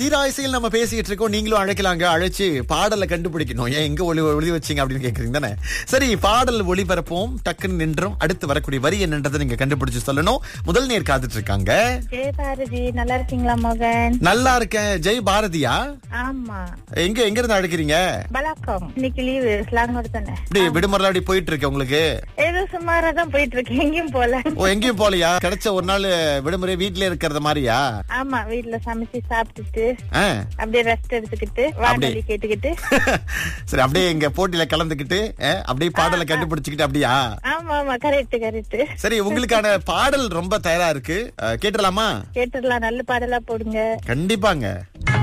தீராயசையில் நம்ம பேசிட்டு இருக்கோம் நீங்களும் அழைக்கலாங்க அழைச்சு பாடலை கண்டுபிடிக்கணும் ஏன் எங்க ஒளி ஒளி வச்சீங்க அப்படின்னு கேக்குறீங்க தானே சரி பாடல் ஒளிபரப்போம் டக்குன்னு நின்றோம் அடுத்து வரக்கூடிய வரி என்னன்றதை நீங்க கண்டுபிடிச்சு சொல்லணும் முதல் நேர் காத்துட்டு இருக்காங்க ஜெய பாரதி நல்லா இருக்கீங்களா மோகன் நல்லா இருக்கேன் ஜெய் பாரதியா ஆமா எங்க எங்க இருந்து அழைக்கிறீங்க பலாக்கம் இன்னைக்கு லீவு ஸ்லாங்கோட தானே இப்படி விடுமுறை அப்படி போயிட்டு இருக்கு உங்களுக்கு ஏதோ சுமாரா தான் போயிட்டு இருக்கேன் எங்கேயும் போல ஓ எங்கேயும் போலையா கிடைச்ச ஒரு நாள் விடுமுறை வீட்லயே இருக்கிறது மாதிரியா ஆமா வீட்ல சமைச்சு சாப்பிட்டுட்டு ஆ. அப்படியே ரெஸ்ட் எடுத்துக்கிட்டு வானொலி கேட்டுக்கிட்டு சரி அப்படியே எங்க போட்டியில கலந்துக்கிட்டு அஹ், அப்படியே பாடலை கண்டுபிடிச்சுக்கிட்டு அப்படியா ஆமா ஆமா கரெக்ட் கரெக்ட் சரி உங்களுக்கான பாடல் ரொம்ப தயாரா இருக்கு அஹ், கேட்டுடலாமா கேட்டுடலாம் நல்ல பாடலா போடுங்க கண்டிப்பாங்க